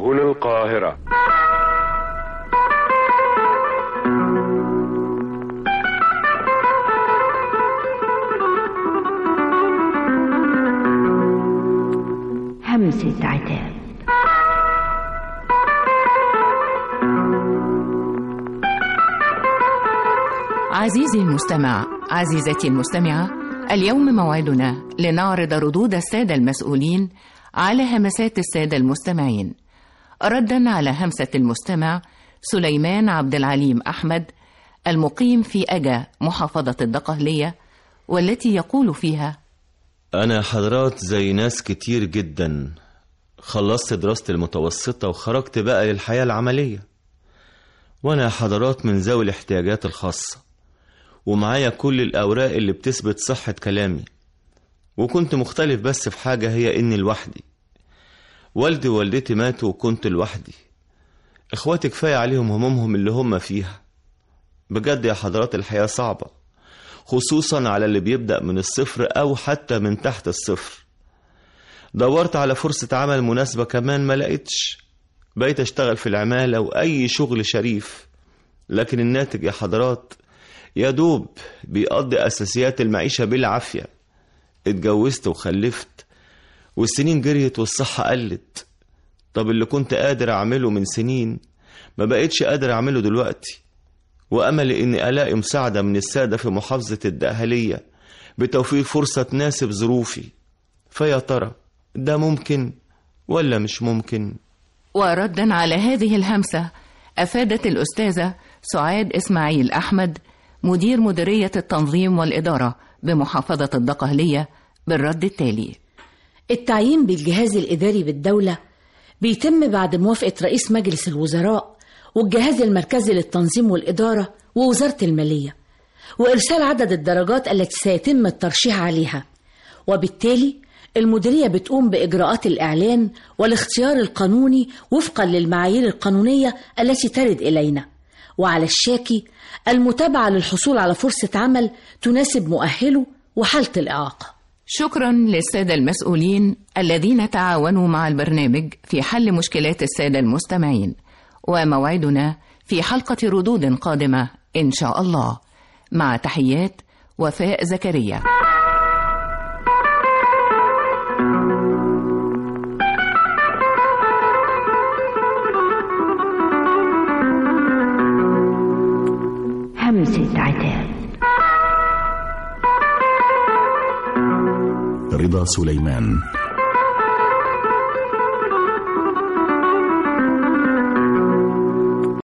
هنا القاهرة همسة عتاب عزيزي المستمع عزيزتي المستمعة اليوم موعدنا لنعرض ردود السادة المسؤولين على همسات السادة المستمعين ردا على همسة المستمع سليمان عبد العليم أحمد المقيم في أجا محافظة الدقهلية والتي يقول فيها أنا حضرات زي ناس كتير جدا خلصت دراستي المتوسطة وخرجت بقى للحياة العملية وأنا حضرات من ذوي الاحتياجات الخاصة ومعايا كل الأوراق اللي بتثبت صحة كلامي وكنت مختلف بس في حاجة هي إني لوحدي والدي ووالدتي ماتوا وكنت لوحدي إخواتي كفاية عليهم همومهم اللي هم فيها بجد يا حضرات الحياة صعبة خصوصا على اللي بيبدأ من الصفر أو حتى من تحت الصفر دورت على فرصة عمل مناسبة كمان ما لقيتش بقيت أشتغل في العمالة وأي شغل شريف لكن الناتج يا حضرات يا دوب بيقضي أساسيات المعيشة بالعافية اتجوزت وخلفت والسنين جريت والصحة قلت طب اللي كنت قادر أعمله من سنين ما بقيتش قادر أعمله دلوقتي وأملي إني ألاقي مساعدة من السادة في محافظة الدقهلية بتوفير فرصة تناسب ظروفي فيا ترى ده ممكن ولا مش ممكن وردا على هذه الهمسة أفادت الأستاذة سعاد إسماعيل أحمد مدير مديرية التنظيم والإدارة بمحافظة الدقهلية بالرد التالي التعيين بالجهاز الإداري بالدولة بيتم بعد موافقة رئيس مجلس الوزراء والجهاز المركزي للتنظيم والإدارة ووزارة المالية وإرسال عدد الدرجات التي سيتم الترشيح عليها وبالتالي المديرية بتقوم بإجراءات الإعلان والاختيار القانوني وفقا للمعايير القانونية التي ترد إلينا وعلى الشاكي المتابعة للحصول على فرصة عمل تناسب مؤهله وحالة الإعاقة شكرا للسادة المسؤولين الذين تعاونوا مع البرنامج في حل مشكلات السادة المستمعين وموعدنا في حلقة ردود قادمة إن شاء الله مع تحيات وفاء زكريا همسة عتاب رضا سليمان